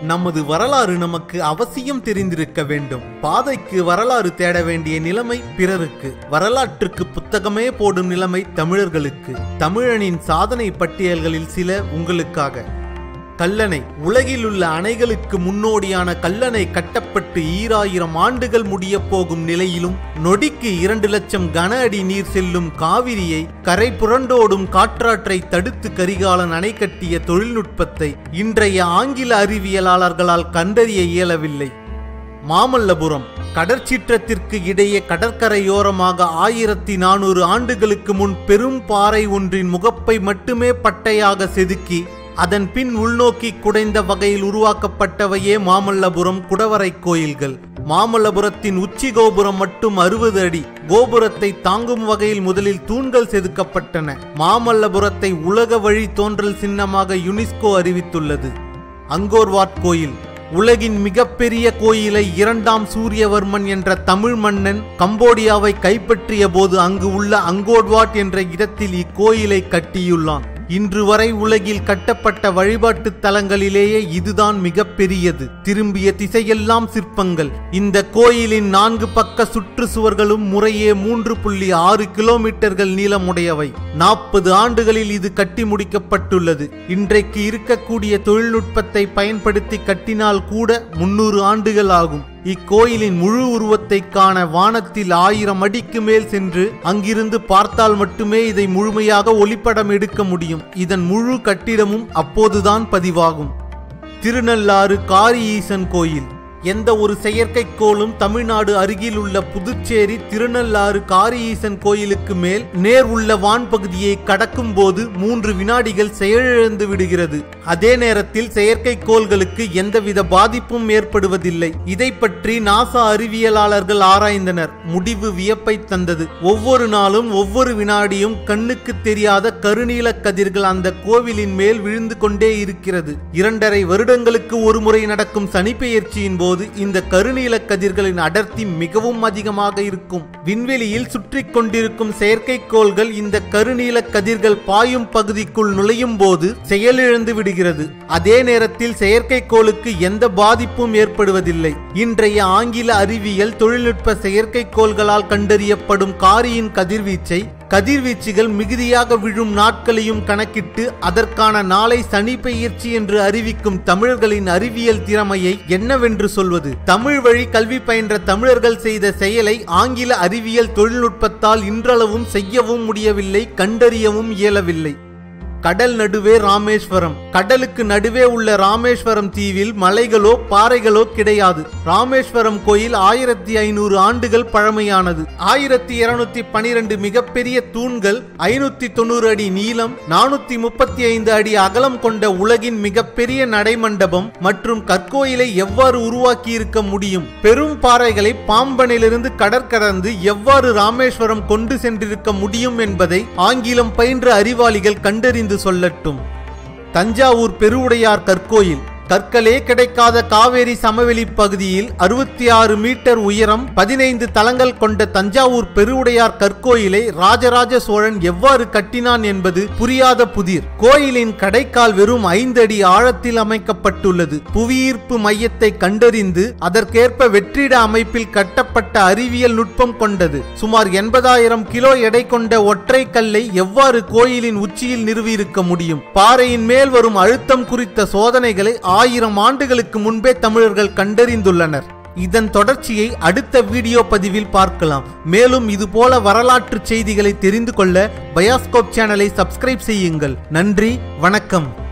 நமது வரலாறு நமக்கு அவசியம் தெரிந்திருக்க வேண்டும் பாதைக்கு வரலாறு தேட வேண்டிய நிலைமை பிறருக்கு வரலாற்றுக்கு புத்தகமே போடும் நிலைமை தமிழர்களுக்கு தமிழனின் சாதனை பட்டியல்களில் சில உங்களுக்காக கல்லணை உலகில் உள்ள அணைகளுக்கு முன்னோடியான கல்லணை கட்டப்பட்டு ஈராயிரம் ஆண்டுகள் முடியப் போகும் நிலையிலும் நொடிக்கு இரண்டு லட்சம் கன அடி நீர் செல்லும் காவிரியை கரை புரண்டோடும் காற்றாற்றை தடுத்து கரிகாலன் அணை கட்டிய தொழில்நுட்பத்தை இன்றைய ஆங்கில அறிவியலாளர்களால் கண்டறிய இயலவில்லை மாமல்லபுரம் கடற்சீற்றத்திற்கு இடையே கடற்கரையோரமாக ஆயிரத்தி நானூறு ஆண்டுகளுக்கு முன் பெரும் பாறை ஒன்றின் முகப்பை மட்டுமே பட்டையாக செதுக்கி அதன் பின் உள்நோக்கி குடைந்த வகையில் உருவாக்கப்பட்டவையே மாமல்லபுரம் குடவரை கோயில்கள் மாமல்லபுரத்தின் உச்சி கோபுரம் மட்டும் அறுபது அடி கோபுரத்தை தாங்கும் வகையில் முதலில் தூண்கள் செதுக்கப்பட்டன மாமல்லபுரத்தை உலக வழி தோன்றல் சின்னமாக யுனெஸ்கோ அறிவித்துள்ளது அங்கோர்வாட் கோயில் உலகின் மிகப்பெரிய கோயிலை இரண்டாம் சூரியவர்மன் என்ற தமிழ் மன்னன் கம்போடியாவை கைப்பற்றிய போது அங்கு உள்ள அங்கோர்வாட் என்ற இடத்தில் இக்கோயிலை கட்டியுள்ளான் இன்று வரை உலகில் கட்டப்பட்ட வழிபாட்டு தலங்களிலேயே இதுதான் மிகப்பெரியது திரும்பிய திசையெல்லாம் சிற்பங்கள் இந்த கோயிலின் நான்கு பக்க சுற்றுச்சுவர்களும் முறையே மூன்று புள்ளி ஆறு கிலோமீட்டர்கள் நீளமுடையவை நாற்பது ஆண்டுகளில் இது கட்டி முடிக்கப்பட்டுள்ளது இன்றைக்கு இருக்கக்கூடிய தொழில்நுட்பத்தை பயன்படுத்தி கட்டினால் கூட முன்னூறு ஆண்டுகள் ஆகும் இக்கோயிலின் முழு உருவத்தை காண வானத்தில் ஆயிரம் அடிக்கு மேல் சென்று அங்கிருந்து பார்த்தால் மட்டுமே இதை முழுமையாக ஒளிப்படம் எடுக்க முடியும் இதன் முழு கட்டிடமும் அப்போதுதான் பதிவாகும் திருநள்ளாறு காரி ஈசன் கோயில் எந்த ஒரு செயற்கைக்கோளும் தமிழ்நாடு அருகில் உள்ள புதுச்சேரி திருநள்ளாறு காரி ஈசன் கோயிலுக்கு மேல் நேர் உள்ள வான் பகுதியை கடக்கும் போது மூன்று வினாடிகள் செயலிழந்து விடுகிறது அதே நேரத்தில் செயற்கைக்கோள்களுக்கு எந்தவித பாதிப்பும் ஏற்படுவதில்லை இதை பற்றி நாசா அறிவியலாளர்கள் ஆராய்ந்தனர் முடிவு வியப்பை தந்தது ஒவ்வொரு நாளும் ஒவ்வொரு வினாடியும் கண்ணுக்கு தெரியாத கருநீல கதிர்கள் அந்த கோவிலின் மேல் விழுந்து கொண்டே இருக்கிறது இரண்டரை வருடங்களுக்கு ஒருமுறை நடக்கும் சனிப்பெயர்ச்சியின் போது இந்த கருநீல கதிர்களின் அடர்த்தி மிகவும் அதிகமாக இருக்கும் விண்வெளியில் சுற்றி கொண்டிருக்கும் செயற்கைக்கோள்கள் இந்த கருநீல கதிர்கள் பாயும் பகுதிக்குள் நுழையும் போது செயலிழந்து விடுகிறது அதே நேரத்தில் செயற்கைக்கோளுக்கு எந்த பாதிப்பும் ஏற்படுவதில்லை இன்றைய ஆங்கில அறிவியல் தொழில்நுட்ப செயற்கைக்கோள்களால் கண்டறியப்படும் காரியின் கதிர்வீச்சை கதிர்வீச்சுகள் மிகுதியாக விழும் நாட்களையும் கணக்கிட்டு அதற்கான நாளை சனி பெயர்ச்சி என்று அறிவிக்கும் தமிழர்களின் அறிவியல் திறமையை என்னவென்று சொல்வது தமிழ் வழி கல்வி பயின்ற தமிழர்கள் செய்த செயலை ஆங்கில அறிவியல் தொழில்நுட்பத்தால் இன்றளவும் செய்யவும் முடியவில்லை கண்டறியவும் இயலவில்லை கடல் நடுவே ராமேஸ்வரம் கடலுக்கு நடுவே உள்ள ராமேஸ்வரம் தீவில் மலைகளோ பாறைகளோ கிடையாது ராமேஸ்வரம் கோயில் ஆயிரத்தி ஐநூறு ஆண்டுகள் பழமையானது ஆயிரத்தி இருநூத்தி பனிரெண்டு மிகப்பெரிய தூண்கள் ஐநூத்தி தொண்ணூறு அடி நீளம் நானூத்தி முப்பத்தி ஐந்து அடி அகலம் கொண்ட உலகின் மிகப்பெரிய நடைமண்டபம் மற்றும் கற்கோயிலை எவ்வாறு உருவாக்கி இருக்க முடியும் பெரும் பாறைகளை பாம்பனிலிருந்து கடற்கடந்து எவ்வாறு ராமேஸ்வரம் கொண்டு சென்றிருக்க முடியும் என்பதை ஆங்கிலம் பயின்ற அறிவாளிகள் கண்டறிந்து சொல்லட்டும் தஞ்சாவூர் பெருவுடையார் கற்கோயில் கற்களே கிடைக்காத காவேரி சமவெளி பகுதியில் அறுபத்தி ஆறு மீட்டர் உயரம் பதினைந்து தளங்கள் கொண்ட தஞ்சாவூர் பெருவுடையார் கற்கோயிலை ராஜராஜ சோழன் எவ்வாறு கட்டினான் என்பது புரியாத புதிர் கோயிலின் கடைக்கால் வெறும் ஐந்து அடி ஆழத்தில் அமைக்கப்பட்டுள்ளது புவியீர்ப்பு மையத்தை கண்டறிந்து அதற்கேற்ப வெற்றிட அமைப்பில் கட்டப்பட்ட அறிவியல் நுட்பம் கொண்டது சுமார் எண்பதாயிரம் கிலோ எடை கொண்ட ஒற்றை கல்லை எவ்வாறு கோயிலின் உச்சியில் நிறுவியிருக்க முடியும் பாறையின் மேல் வரும் அழுத்தம் குறித்த சோதனைகளை ஆயிரம் ஆண்டுகளுக்கு முன்பே தமிழர்கள் கண்டறிந்துள்ளனர் இதன் தொடர்ச்சியை அடுத்த வீடியோ பதிவில் பார்க்கலாம் மேலும் இதுபோல வரலாற்று செய்திகளை தெரிந்து கொள்ள பயாஸ்கோப் சேனலை சப்ஸ்கிரைப் செய்யுங்கள் நன்றி வணக்கம்